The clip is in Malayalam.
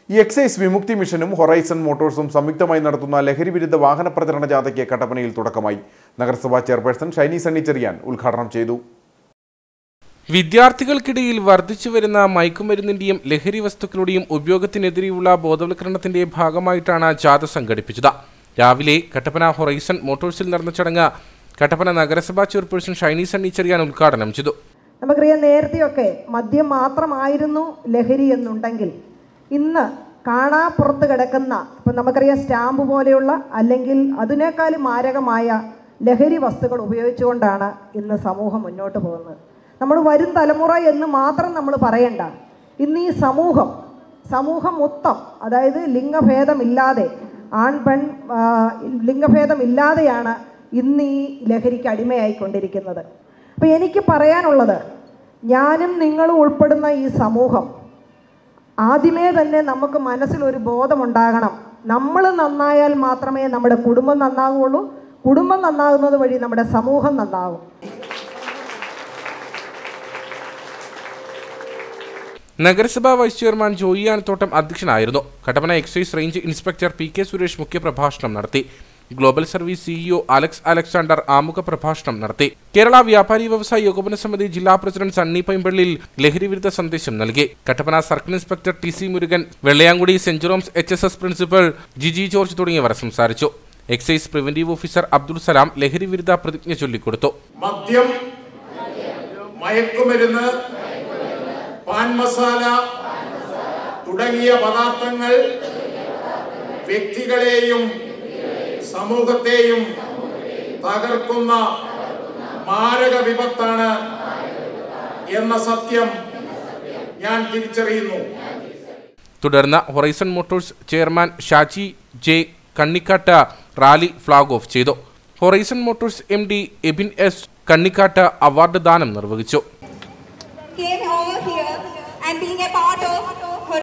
ഈ എക്സൈസ് വിമുക്തി മിഷനും ഹൊറൈസൺ മോട്ടോഴ്സും സംയുക്തമായി നടത്തുന്ന ലഹരി വിരുദ്ധ വാഹന പ്രചരണ ജാഥയ്ക്ക് കട്ടപ്പനയിൽ തുടക്കമായി നഗരസഭാ ചെയർപേഴ്സൺ ഷൈനി സണ്ണി ചെറിയാൻ ഉദ്ഘാടനം ചെയ്തു വിദ്യാർത്ഥികൾക്കിടയിൽ വർദ്ധിച്ചു വരുന്ന മയക്കുമരുന്നിന്റെയും ലഹരി വസ്തുക്കളുടെയും ഉപയോഗത്തിനെതിരെയുള്ള ബോധവൽക്കരണത്തിന്റെ ഭാഗമായിട്ടാണ് ജാഥ സംഘടിപ്പിച്ചത് രാവിലെ കട്ടപ്പന ഹൊറൈസൺ മോട്ടോഴ്സിൽ നടന്ന ചടങ്ങ് കട്ടപ്പന നഗരസഭാ ചെയർപേഴ്സൺ ഷൈനി സണ്ണി ചെറിയാൻ ഉദ്ഘാടനം ചെയ്തു നമുക്കറിയാം നേരത്തെയൊക്കെ മദ്യം മാത്രമായിരുന്നു ലഹരി എന്നുണ്ടെങ്കിൽ ഇന്ന് കാണാപ്പുറത്ത് കിടക്കുന്ന ഇപ്പം നമുക്കറിയാം സ്റ്റാമ്പ് പോലെയുള്ള അല്ലെങ്കിൽ അതിനേക്കാളും മാരകമായ ലഹരി വസ്തുക്കൾ ഉപയോഗിച്ചുകൊണ്ടാണ് ഇന്ന് സമൂഹം മുന്നോട്ട് പോകുന്നത് നമ്മൾ വരും തലമുറ എന്ന് മാത്രം നമ്മൾ പറയണ്ട ഇന്ന് ഈ സമൂഹം സമൂഹം മൊത്തം അതായത് ലിംഗഭേദമില്ലാതെ ആൺ പെൺ ആ, ലിംഗഭേദമില്ലാതെയാണ് ഇന്ന് ഈ ലഹരിക്ക് അടിമയായിക്കൊണ്ടിരിക്കുന്നത് അപ്പോൾ എനിക്ക് പറയാനുള്ളത് ഞാനും നിങ്ങളും ഉൾപ്പെടുന്ന ഈ സമൂഹം ആദ്യമേ തന്നെ നമുക്ക് മനസ്സിലൊരു ബോധമുണ്ടാകണം നമ്മൾ നന്നായാൽ മാത്രമേ നമ്മുടെ കുടുംബം നന്നാകുള്ളൂ കുടുംബം നന്നാകുന്നത് വഴി നമ്മുടെ സമൂഹം നന്നാകും നഗരസഭാ വൈസ് ചെയർമാൻ ജോയി ആനത്തോട്ടം അധ്യക്ഷനായിരുന്നു Kattappana excise range inspector P K Suresh മുഖ്യപ്രഭാഷണം നടത്തി global service CEO Alex Alexander ആമുഖ പ്രഭാഷണം നടത്തി കേരള വ്യാപാരി വ്യവസായ ഏകോപന സമിതി ജില്ലാ പ്രസിഡന്റ് സണ്ണി പൈമ്പള്ളിയിൽ ലഹരി വിരുദ്ധ സന്ദേശം നൽകി Kattappana circle inspector T C Murugan Vellayamkudi saint Jerome's H S S principal Jiji George തുടങ്ങിയവർ സംസാരിച്ചു excise preventive officer Abdul Salam ലഹരി വിരുദ്ധ പ്രതിജ്ഞ ചൊല്ലിക്കൊടുത്തു മദ്യം മയക്കുമരുന്ന് പാൻ മസാല തുടങ്ങിയ പദാർത്ഥങ്ങൾ വ്യക്തികളെയും സമൂഹത്തെയും തകർക്കുന്ന മാരക വിപത്താണ് എന്ന സത്യം ഞാൻ തിരിച്ചറിയുന്നു തുടർന്ന് Horizon Motors chairman Shaji J Kannikkattu rally flag off ചെയ്തു Horizon Motors M D Abin S Kannikkattu award ദാനം നിർവഹിച്ചു came over here and being a part of her